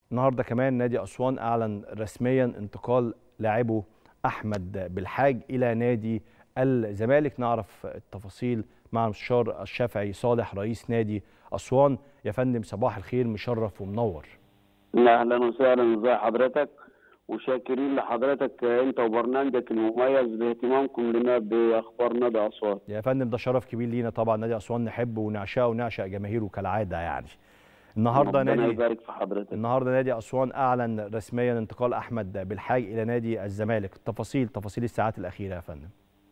النهارده كمان نادي اسوان اعلن رسميا انتقال لاعبه احمد بالحاج الى نادي الزمالك نعرف التفاصيل مع المستشار الشافعي صالح رئيس نادي اسوان يا فندم صباح الخير مشرف ومنور اهلا وسهلا ازي حضرتك وشاكرين لحضرتك انت وبرنامجك المميز باهتمامكم لنا باخبار نادي اسوان يا فندم ده شرف كبير لينا طبعا نادي اسوان نحبه ونعشقه ونعشق جماهيره كالعاده يعني النهارده ربنا نادي يبارك في حضرتك النهارده نادي اسوان اعلن رسميا انتقال احمد بالحاج الى نادي الزمالك التفاصيل تفاصيل الساعات الاخيره يا فندم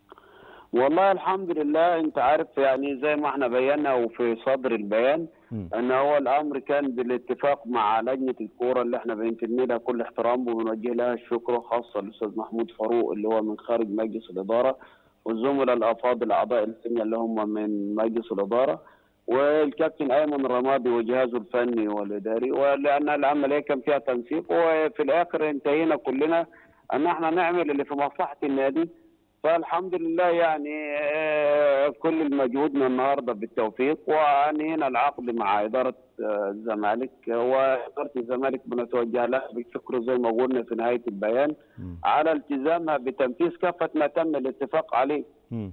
والله الحمد لله انت عارف يعني زي ما احنا بينا وفي صدر البيان مم. ان هو الامر كان بالاتفاق مع لجنه الكوره اللي احنا بنتمنى لها كل احترام وبنوجه لها الشكر خاصه الاستاذ محمود فاروق اللي هو من خارج مجلس الاداره والزملاء الافاضل اعضاء اللجنه اللي هم من مجلس الاداره والكابتن ايمن الرمادي وجهازه الفني والاداري ولان العمليه كان فيها تنسيق وفي الاخر انتهينا كلنا ان احنا نعمل اللي في مصلحه النادي فالحمد لله يعني آه، كل مجهودنا النهارده بالتوفيق وانهينا العقد مع اداره آه، الزمالك واداره الزمالك بنتوجه لها بالشكر زي ما قلنا في نهايه البيان مم. على التزامها بتنفيذ كافه ما تم الاتفاق عليه. مم.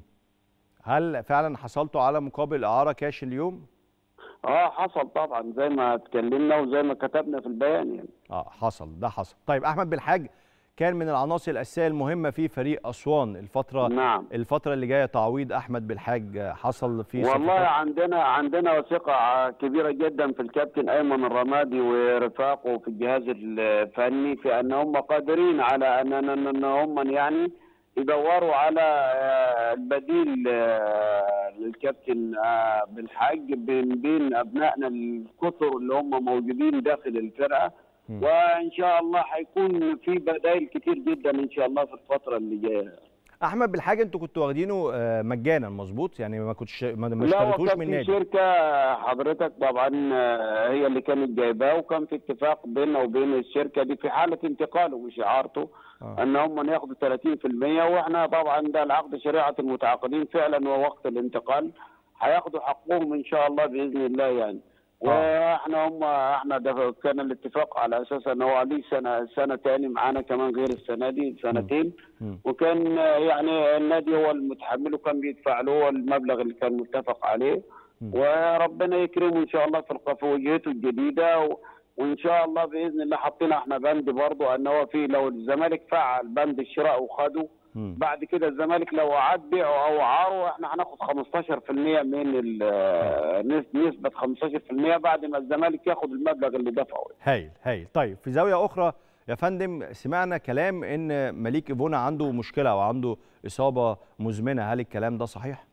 هل فعلا حصلتوا على مقابل اعاره كاش اليوم؟ اه حصل طبعا زي ما اتكلمنا وزي ما كتبنا في البيان يعني. اه حصل ده حصل طيب احمد بالحاج كان من العناصر الاساسيه المهمه في فريق اسوان الفتره نعم الفتره اللي جايه تعويض احمد بالحاج حصل في والله صفقات عندنا عندنا ثقة كبيرة جدا في الكابتن أيمن الرمادي ورفاقه في الجهاز الفني في أن هم قادرين على أن أن أن هم يعني يدوروا على آه، البديل آه، للكابتن آه، بالحاج بين بين أبنائنا الكثر اللي هم موجودين داخل الفرقة مم. وإن شاء الله حيكون في بدائل كتير جدا إن شاء الله في الفترة اللي جاية احمد بالحاج انتوا كنتوا واخدينه آه، مجانا مظبوط يعني ما كنتش ما ما لا اشتريتوش وكان من في نادي شركة حضرتك طبعا آه، هي اللي كانت جايباه وكان في اتفاق بيننا وبين الشركة دي في حالة انتقاله مش إعارته آه. ان هم ياخدوا 30% واحنا طبعا ده العقد شريعة المتعاقدين فعلا ووقت الانتقال هياخدوا حقهم ان شاء الله باذن الله يعني آه. واحنا هم احنا ده كان الاتفاق على اساس ان هو ليه سنه سنه تاني معانا كمان غير السنه دي سنتين مم. وكان آه، يعني النادي هو المتحمل وكان بيدفع له المبلغ اللي كان متفق عليه مم. وربنا يكرمه ان شاء الله في الق- في وجهته الجديده و... وان شاء الله باذن الله حطينا احنا بند برضه ان هو في لو الزمالك فعل بند الشراء وخده مم. بعد كده الزمالك لو اعاد بيعه او عاره احنا هناخد 15% من ال- نس- نسبه 15% بعد ما الزمالك ياخد المبلغ اللي دفعه هايل هايل طيب في زاويه اخرى يا فندم سمعنا كلام ان مليك ايفونا عنده مشكله او عنده اصابه مزمنه هل الكلام ده صحيح؟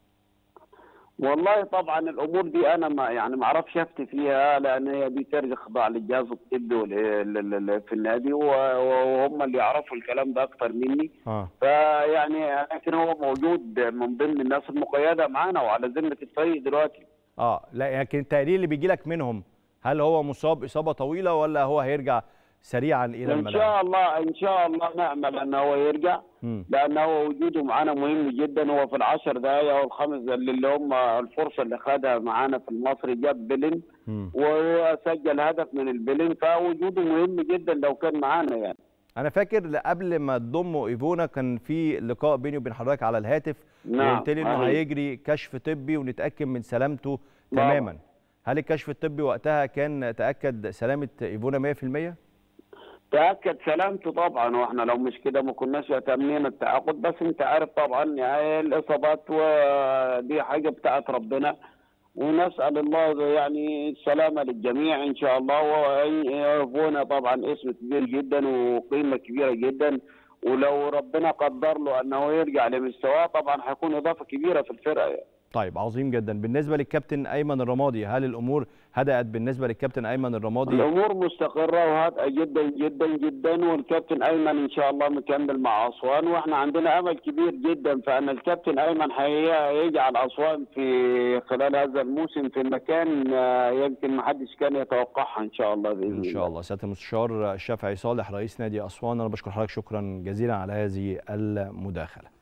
والله طبعا الامور دي انا ما يعني ما اعرفش افتي فيها لان هي دي ترجع خضاع للجهاز الطبي وال- ال- ال- في النادي و- وهم اللي يعرفوا الكلام ده اكتر مني اه فيعني لكن هو موجود من ضمن الناس المقيده معانا وعلى ذمه الفريق دلوقتي اه لا لكن التقرير اللي بيجي لك منهم هل هو مصاب اصابه طويله ولا هو هيرجع سريعا الى ان الملاعب؟ شاء الله ان شاء الله نامل ان هو يرجع مم. لان هو وجوده معانا مهم جدا هو في العشر دقائق او الخمس دقائق اللي هم الفرصه اللي خدها معانا في المصري جاب بلن مم. وسجل هدف من البلن فوجوده مهم جدا لو كان معانا يعني انا فاكر قبل ما تضموا ايفونا كان في لقاء بيني وبين حضرتك على الهاتف نعم، وقلت لي انه صحيح. هيجري كشف طبي ونتاكد من سلامته طبعا. تماما هل الكشف الطبي وقتها كان تاكد سلامه ايفونا 100%؟ تاكد سلامته طبعا واحنا لو مش كده ما كناش تامنين التعاقد بس انت عارف طبعا يعني الاصابات ودي حاجه بتاعت ربنا ونسال الله يعني السلامه للجميع ان شاء الله ويكون طبعا اسم كبير جدا وقيمه كبيره جدا ولو ربنا قدر له انه يرجع لمستواه طبعا هيكون اضافه كبيره في الفرقه يعني. طيب عظيم جدا بالنسبه للكابتن ايمن الرمادي هل الامور هدات بالنسبه للكابتن ايمن الرمادي الامور مستقره وهادئه جدا جدا جدا والكابتن ايمن ان شاء الله مكمل مع اسوان واحنا عندنا امل كبير جدا فان الكابتن ايمن هيجعل اسوان في خلال هذا الموسم في مكان آه، يمكن ما حدش كان يتوقعها ان شاء الله باذن ان شاء الله سياده المستشار الشافعي صالح رئيس نادي اسوان انا بشكر حضرتك شكرا جزيلا على هذه المداخله